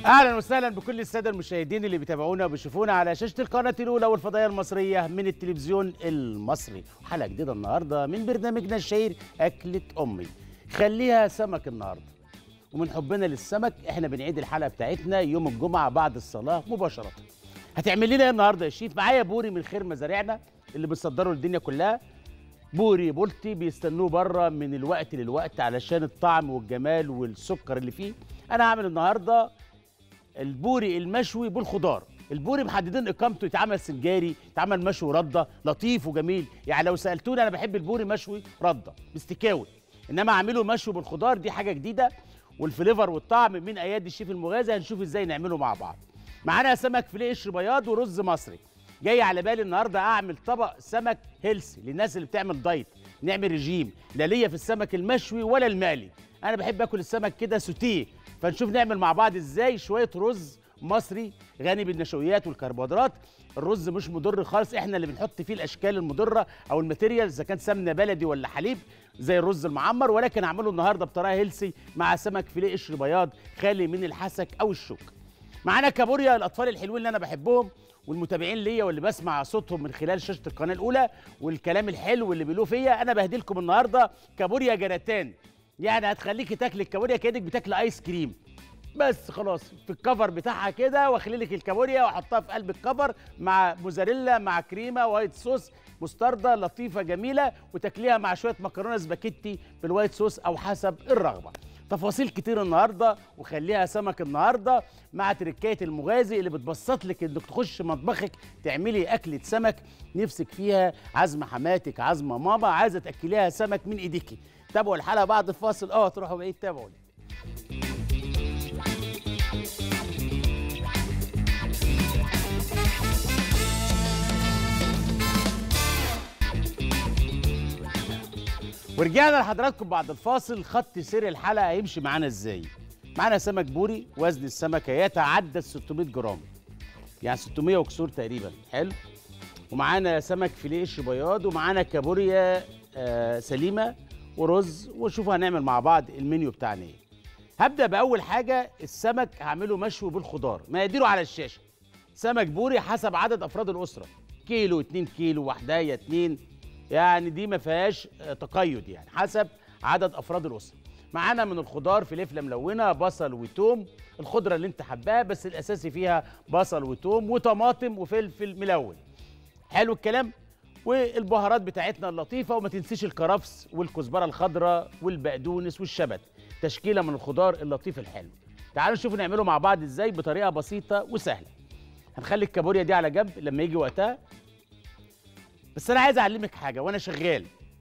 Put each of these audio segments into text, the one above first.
اهلا وسهلا بكل الساده المشاهدين اللي بيتابعونا وبيشوفونا على شاشه القناه الاولى والفضائيه المصريه من التلفزيون المصري حلقه جديده النهارده من برنامجنا الشهير اكله امي خليها سمك النهارده ومن حبنا للسمك احنا بنعيد الحلقه بتاعتنا يوم الجمعه بعد الصلاه مباشره هتعمل لنا ايه النهارده يا شيف معايا بوري من خير مزارعنا اللي بتصدره للدنيا كلها بوري بولتي بيستنوه بره من الوقت للوقت علشان الطعم والجمال والسكر اللي فيه انا هعمل النهارده البوري المشوي بالخضار البوري محددين اقامته يتعمل سنجاري يتعمل مشوي رده لطيف وجميل يعني لو سالتوني انا بحب البوري مشوي رده مستكاوي انما اعمله مشوي بالخضار دي حاجه جديده والفليفر والطعم من ايادي الشيف المغازي هنشوف ازاي نعمله مع بعض معانا سمك فيليه قشر بياض ورز مصري جاي على بالي النهارده اعمل طبق سمك هيلسي للناس اللي بتعمل دايت نعمل رجيم لا ليا في السمك المشوي ولا المقلي انا بحب اكل السمك كده سوتيه فنشوف نعمل مع بعض ازاي شويه رز مصري غني بالنشويات والكربوهيدرات الرز مش مضر خالص احنا اللي بنحط فيه الاشكال المضره او الماتيريال اذا كان سمنه بلدي ولا حليب زي الرز المعمر ولكن اعمله النهارده بطريقه هيلسي مع سمك فيليه قشر بياض خالي من الحسك او الشوك معانا كابوريا الاطفال الحلوين اللي انا بحبهم والمتابعين ليا واللي بسمع صوتهم من خلال شاشه القناه الاولى والكلام الحلو اللي بيقولوه فيا انا بهدلكم النهارده كابوريا جراتان يعني هتخليكي تاكلي الكابوريا كانك بتاكلي ايس كريم بس خلاص في الكفر بتاعها كده واخلي لك الكابوريا واحطها في قلب الكفر مع موزاريلا مع كريمه وايت صوص مستردة لطيفه جميله وتاكليها مع شويه مكرونه سباكيتي بالوايت صوص او حسب الرغبه تفاصيل كتير النهارده وخليها سمك النهارده مع تركايه المغازي اللي بتبسط لك انك تخش مطبخك تعملي اكله سمك نفسك فيها عزم حماتك عزم ماما عايزه تاكليها سمك من ايديكي تابعوا الحلقه بعد الفاصل اه تروحوا بعيد تابعوا ورجعنا لحضراتكم بعد الفاصل خط سير الحلقه هيمشي معانا ازاي معانا سمك بوري وزن السمكه يتعدى ال 600 جرام يعني 600 وكسور تقريبا حلو ومعانا سمك فيليه قشر بياض ومعانا كابوريا آه سليمه ورز وشوفوا هنعمل مع بعض المنيو بتاعنا ايه هبدا باول حاجه السمك هعمله مشوي بالخضار مقاديره على الشاشه سمك بوري حسب عدد افراد الاسره كيلو 2 كيلو وحدايه 2 يعني دي ما فيهاش تقيد يعني حسب عدد افراد الاسره معانا من الخضار فلفله ملونه بصل وتوم الخضره اللي انت حباها بس الاساسي فيها بصل وتوم وطماطم وفلفل ملون حلو الكلام والبهارات بتاعتنا اللطيفه وما تنسيش الكرفس والكزبره الخضراء والبقدونس والشبت تشكيله من الخضار اللطيف الحلو تعالوا نشوف نعمله مع بعض ازاي بطريقه بسيطه وسهله هنخلي الكابوريا دي على جنب لما يجي وقتها بس انا عايز اعلمك حاجه وانا شغال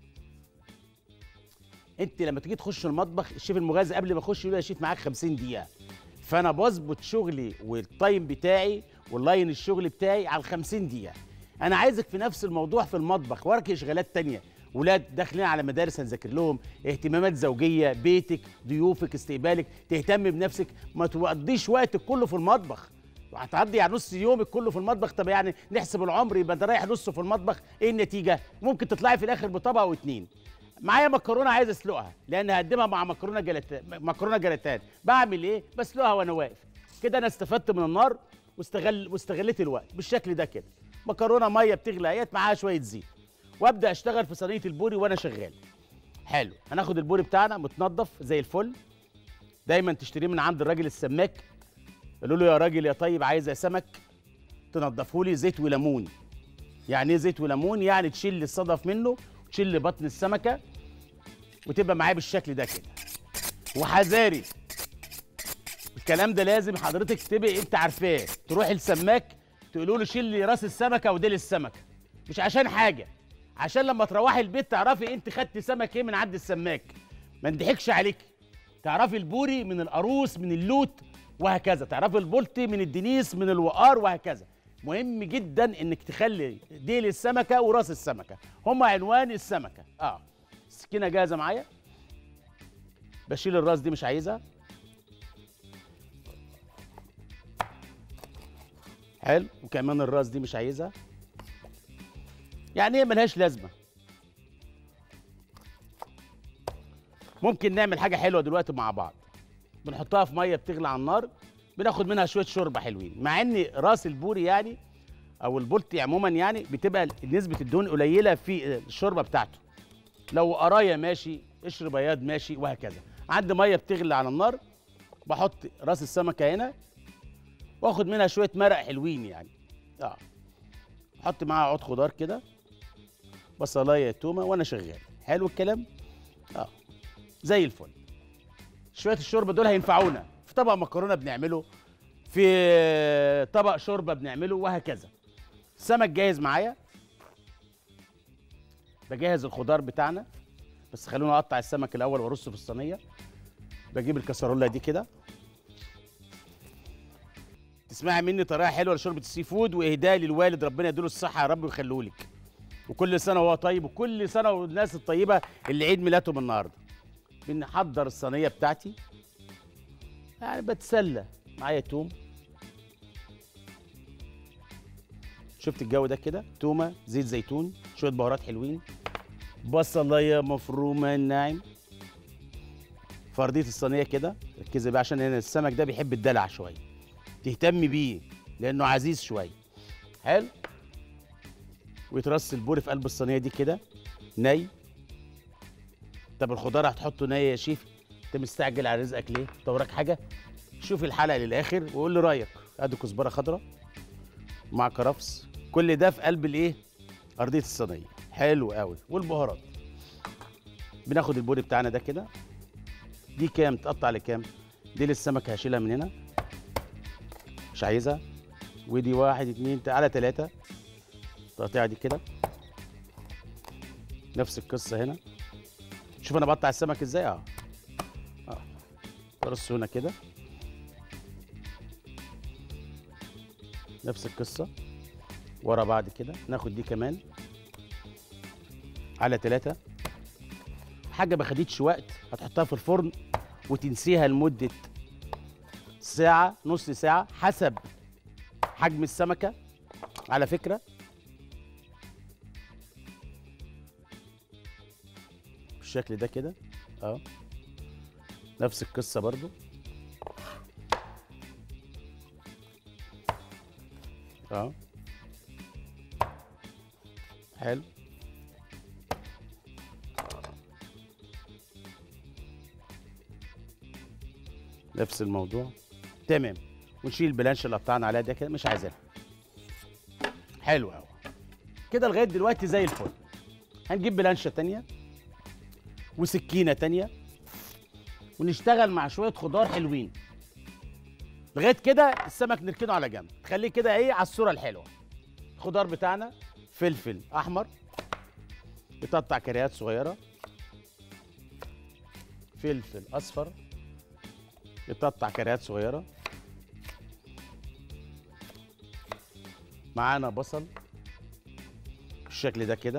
انت لما تيجي تخش المطبخ الشيف المغازي قبل ما اخش يقول لي يا شيف معاك 50 دقيقه فانا بظبط شغلي والتايم بتاعي واللاين الشغل بتاعي على ال 50 دقيقه انا عايزك في نفس الموضوع في المطبخ وراك اشغالات تانية ولاد داخلين على مدارس هنذاكر لهم اهتمامات زوجيه بيتك ضيوفك استقبالك تهتم بنفسك ما تقضيش وقتك كله في المطبخ هتعدي يعني نص يومك كله في المطبخ طب يعني نحسب العمر يبقى ده رايح نصه في المطبخ ايه النتيجه ممكن تطلعي في الاخر بطبق او اتنين معايا مكرونه عايز اسلقها لان هقدمها مع مكرونه جلاتان مكرونه جلاتان بعمل ايه بسلقها وانا واقف كده انا استفدت من النار واستغل واستغليت الوقت بالشكل ده كده مكرونه ميه بتغلي اهيت معاها شويه زيت وابدا اشتغل في صينيه البوري وانا شغال حلو هناخد البوري بتاعنا متنضف زي الفل دايما تشتريه من عند الراجل السماك قالوا له يا راجل يا طيب عايز سمك تنضفه لي زيت وليمون يعني ايه زيت وليمون يعني تشيل الصدف منه وتشيل بطن السمكه وتبقى معاه بالشكل ده كده وحذاري الكلام ده لازم حضرتك تبقى انت عارفاه تروح السماك تقولوا له شيل لي راس السمكه وديل السمكه مش عشان حاجه عشان لما تروحي البيت تعرفي انت خدت سمك ايه من عند السماك ما نضحكش عليك تعرفي البوري من القاروص من اللوت وهكذا تعرفي البلطي من الدنيس من الوقار وهكذا مهم جدا انك تخلي ديل السمكه وراس السمكه هما عنوان السمكه اه السكينه جاهزه معايا بشيل الراس دي مش عايزها حلو وكمان الراس دي مش عايزها يعني ايه ملهاش لازمه ممكن نعمل حاجه حلوه دلوقتي مع بعض بنحطها في ميه بتغلي على النار بناخد منها شويه شوربه حلوين مع ان راس البوري يعني او البلطي عموما يعني بتبقى نسبه الدهون قليله في الشوربه بتاعته لو قرايه ماشي قشر بياض ماشي وهكذا عندي ميه بتغلي على النار بحط راس السمكه هنا واخد منها شويه مرق حلوين يعني اه احط معاها عود خضار كده بصلايه تومه وانا شغال حلو الكلام اه زي الفل شويه الشوربه دول هينفعونا في طبق مكرونه بنعمله في طبق شوربه بنعمله وهكذا السمك جاهز معايا بجهز الخضار بتاعنا بس خلونا اقطع السمك الاول وارصه في الصينيه بجيب الكسرولة دي كده تسمعي مني طريقه حلوه لشوربه السي فود واهداء للوالد ربنا يديله الصحه يا رب ويخليه لك وكل سنه وهو طيب وكل سنه والناس الطيبه اللي عيد ميلادهم النهارده بنحضر الصينيه بتاعتي يعني بتسلى معايا توم شفت الجو ده كده تومه زيت زيتون شويه بهارات حلوين بصلايه مفرومه ناعم فرديه الصينيه كده ركزي بقى عشان هنا السمك ده بيحب الدلع شويه تهتمي بيه لانه عزيز شويه حلو ويترص البوري في قلب الصينيه دي كده ني طب الخضار هتحطه ني يا شيف انت مستعجل على رزقك ليه انت وراك حاجه شوف الحلقه للاخر وقول لي رايك ادي كزبره خضراء مع كرفس كل ده في قلب الايه ارضيه الصينيه حلو قوي والبهارات بناخد البوري بتاعنا ده كده دي كام تقطع لكام دي للسمك هشيلها من هنا مش عايزها ودي واحد اتنين تعالى تلاتة التقطيعة دي كده نفس القصة هنا شوف انا بقطع السمك ازاي اه اه برصه هنا كده نفس القصة ورا بعض كده ناخد دي كمان على ثلاثة حاجة ما خدتش وقت هتحطها في الفرن وتنسيها لمدة ساعة نص ساعة حسب حجم السمكة على فكرة بالشكل ده كده اه نفس القصة برضو اه حلو نفس الموضوع تمام ونشيل البلانش اللي قطعنا عليها ده كده مش عايزينها حلو قوي كده لغايه دلوقتي زي الفل هنجيب بلانشه تانية وسكينه تانية ونشتغل مع شويه خضار حلوين لغايه كده السمك نركنه على جنب تخليه كده ايه على الصوره الحلوه الخضار بتاعنا فلفل احمر يتقطع كريات صغيره فلفل اصفر يتقطع كريات صغيره معانا بصل بالشكل ده كده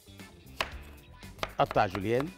قطع جوليان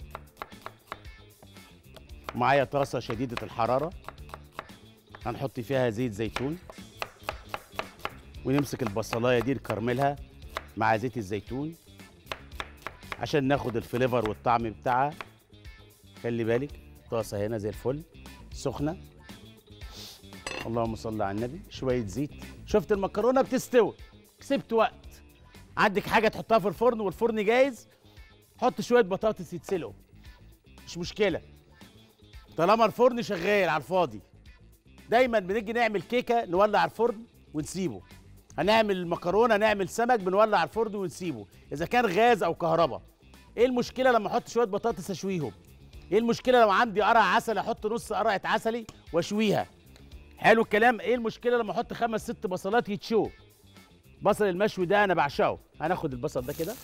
معايا طاسه شديده الحراره هنحط فيها زيت زيتون ونمسك البصلايه دي نكرملها مع زيت الزيتون عشان ناخد الفليفر والطعم بتاعها خلي بالك طاسه هنا زي الفل سخنه اللهم صل على النبي شويه زيت شفت المكرونه بتستوي كسبت وقت عندك حاجه تحطها في الفرن والفرن جاهز حط شويه بطاطس يتسلقوا مش مشكله طالما الفرن شغال على الفاضي دايما بنيجي نعمل كيكه نولع الفرن ونسيبه هنعمل مكرونه نعمل سمك بنولع الفرن ونسيبه اذا كان غاز او كهرباء ايه المشكله لما احط شويه بطاطس اشويهم ايه المشكله لو عندي قرع عسل احط نص قرعه عسلي واشويها حلو الكلام ايه المشكله لما احط خمس ست بصلات يتشو بصل المشوي ده انا بعشقه هناخد البصل ده كده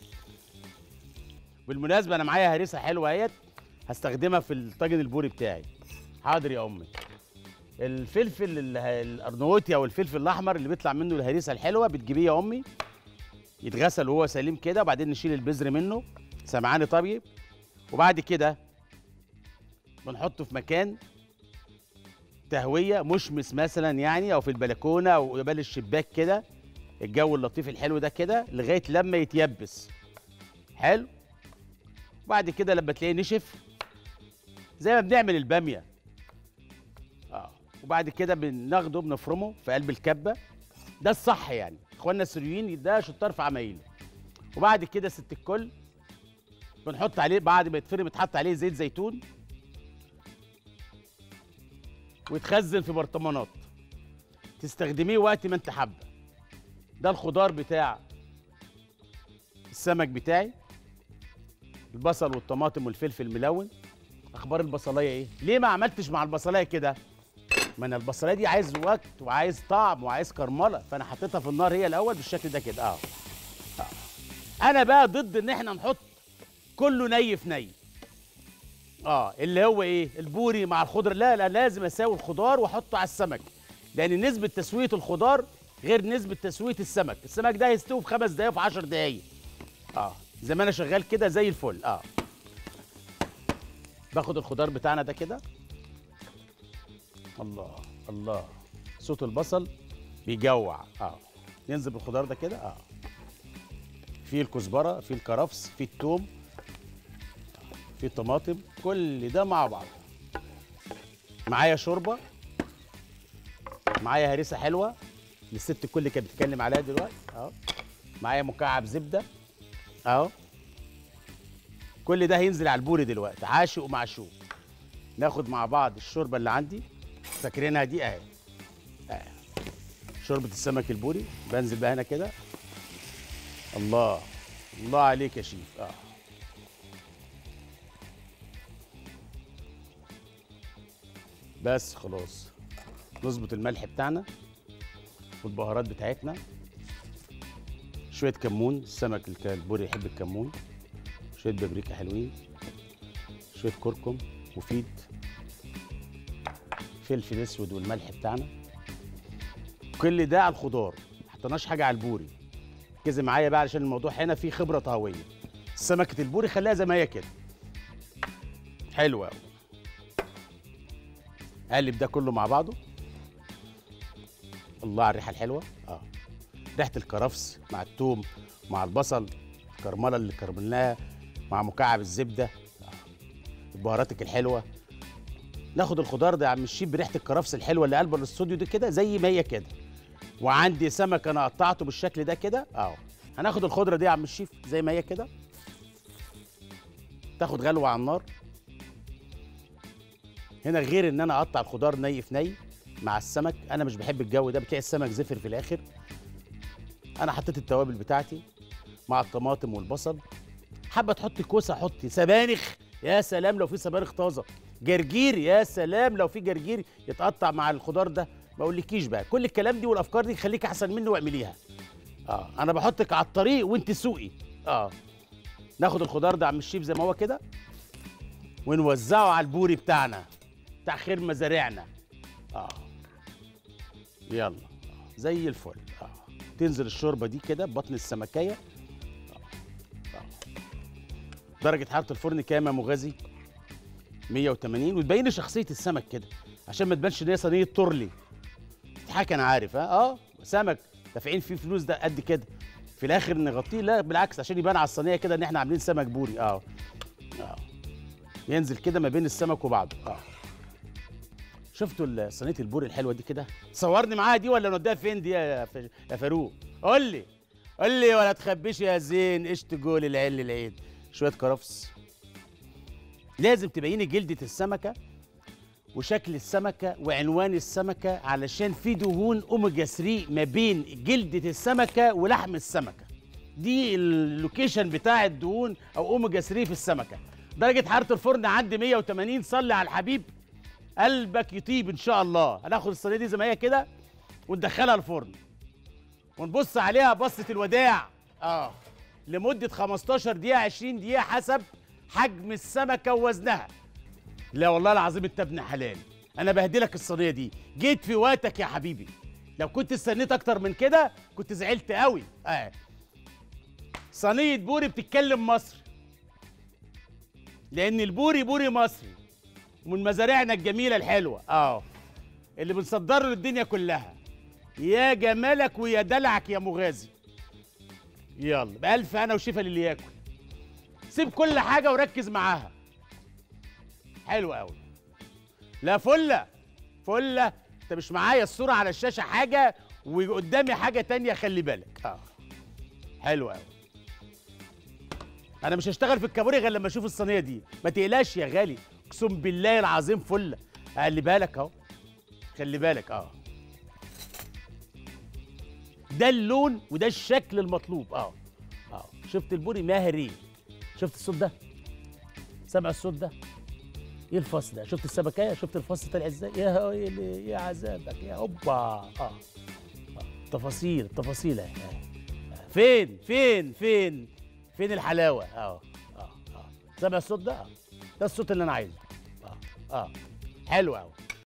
بالمناسبه انا معايا هريسه حلوه اهيت هستخدمها في الطاجن البوري بتاعي حاضر يا امي الفلفل ال- الارنوتي او الفلفل الاحمر اللي بيطلع منه الهريسه الحلوه بتجيبيه يا امي يتغسل وهو سليم كده وبعدين نشيل البذر منه سمعاني طبيب وبعد كده بنحطه في مكان تهويه مشمس مثلا يعني او في البلكونه او قبال الشباك كده الجو اللطيف الحلو ده كده لغايه لما يتيبس حلو وبعد كده لما تلاقيه نشف زي ما بنعمل الباميه اه وبعد كده بناخده بنفرمه في قلب الكبه ده الصح يعني اخواننا السوريين ده شطار في عمايله وبعد كده ست الكل بنحط عليه بعد ما يتفرم يتحط عليه زيت زيتون ويتخزن في برطمانات تستخدميه وقت ما انت حابه ده الخضار بتاع السمك بتاعي البصل والطماطم والفلفل الملون اخبار البصلايه ايه ليه ما عملتش مع البصلايه كده ما انا البصلايه دي عايز وقت وعايز طعم وعايز كرمله فانا حطيتها في النار هي الاول بالشكل ده كده اه, آه. انا بقى ضد ان احنا نحط كله ني في ني اه اللي هو ايه البوري مع الخضر لا لا لازم اساوي الخضار واحطه على السمك لان نسبه تسويه الخضار غير نسبه تسويه السمك السمك ده هيستوي في خمس دقايق وفي 10 دقايق اه زي ما انا شغال كده زي الفل اه باخد الخضار بتاعنا ده كده الله الله صوت البصل بيجوع اه ننزل بالخضار ده كده اه في الكزبره في الكرفس في الثوم في الطماطم كل ده مع بعض معايا شوربه معايا هريسه حلوه اللي الست الكل كانت بتتكلم عليها دلوقتي اهو معايا مكعب زبده اهو كل ده هينزل على البوري دلوقتي عاشق ومعشوق ناخد مع بعض الشوربه اللي عندي فاكرينها دي اهي اهي شوربه السمك البوري بنزل بقى هنا كده الله الله عليك يا شيف اه بس خلاص نظبط الملح بتاعنا والبهارات بتاعتنا شويه كمون السمك الك- البوري يحب الكمون شويه بابريكا حلوين شويه كركم مفيد فلفل اسود والملح بتاعنا كل ده على الخضار ما حطيناش حاجه على البوري ركزي معايا بقى علشان الموضوع هنا فيه خبره طهويه سمكه البوري خليها زي ما هي كده حلوه قوي قلب ده كله مع بعضه الله على الريحه الحلوه اه ريحه الكرفس مع الثوم مع البصل الكرمله اللي كرملناها مع مكعب الزبده آه. بهاراتك الحلوه ناخد الخضار ده يا عم الشيف بريحه الكرفس الحلوه اللي قلب الاستوديو دي كده زي ما هي كده وعندي سمك انا قطعته بالشكل ده كده اهو هناخد الخضره دي يا عم الشيف زي ما هي كده تاخد غلوه على النار هنا غير ان انا اقطع الخضار ني في ني مع السمك انا مش بحب الجو ده بتلاقي السمك زفر في الاخر انا حطيت التوابل بتاعتي مع الطماطم والبصل حابه تحطي كوسه حطي سبانخ يا سلام لو في سبانخ طازه جرجير يا سلام لو في جرجير يتقطع مع الخضار ده ما اقولكيش بقى كل الكلام دي والافكار دي خليك احسن مني واعمليها اه انا بحطك على الطريق وانت سوقي اه ناخد الخضار ده يا عم الشيف زي ما هو كده ونوزعه على البوري بتاعنا بتاع خير مزارعنا اه يلا آه. زي الفل اه تنزل الشوربه دي كده ببطن السمكيه آه. آه. درجه حراره الفرن كام يا مغازي 180 وتبين شخصيه السمك كده عشان ما تبانش ان هي صينيه تورلي تضحك انا عارف ها اه سمك دافعين فيه فلوس ده قد كده في الاخر نغطيه لا بالعكس عشان يبان على الصينيه كده ان احنا عاملين سمك بوري اه اه ينزل كده ما بين السمك وبعضه اه شفتوا ال- صينيه البوري الحلوه دي كده صورني معاها دي ولا نوديها فين دي يا ف- يا فاروق قول لي قول لي ولا تخبيش يا زين ايش تقول العل العيد شويه كرفس لازم تبيني جلده السمكه وشكل السمكه وعنوان السمكه علشان في دهون اوميجا 3 ما بين جلده السمكه ولحم السمكه دي اللوكيشن بتاع الدهون او اوميجا 3 في السمكه درجه حراره الفرن عندي 180 صلي على الحبيب قلبك يطيب ان شاء الله هناخد الصينيه دي زي ما هي كده وندخلها الفرن ونبص عليها بصه الوداع اه لمده 15 دقيقه 20 دقيقه حسب حجم السمكه ووزنها لا والله العظيم انت ابن حلال انا بهدلك الصينيه دي جيت في وقتك يا حبيبي لو كنت استنيت اكتر من كده كنت زعلت قوي اه صينيه بوري بتتكلم مصري لان البوري بوري مصري ومن مزارعنا الجميله الحلوه اه اللي بنصدره للدنيا كلها يا جمالك ويا دلعك يا مغازي يلا بألف انا وشفا للي ياكل سيب كل حاجه وركز معاها حلو قوي لا فله فله انت مش معايا الصوره على الشاشه حاجه وقدامي حاجه تانية خلي بالك اه حلو قوي انا مش هشتغل في الكابوري غير لما اشوف الصينيه دي ما تقلقش يا غالي اقسم بالله العظيم فله خلي بالك اهو خلي بالك اه ده اللون وده الشكل المطلوب اه اه شفت البوري مهري شفت الصوت ده سامع الصوت ده ايه الفص ده شفت السمكيه شفت الفص طلع ازاي يا ويلي يا عذابك يا اوبا اه, آه. تفاصيل تفاصيل اهي آه. فين فين فين فين الحلاوه اه اه اه سامع الصوت ده آه. ده الصوت اللي انا عايزه اه اه حلو قوي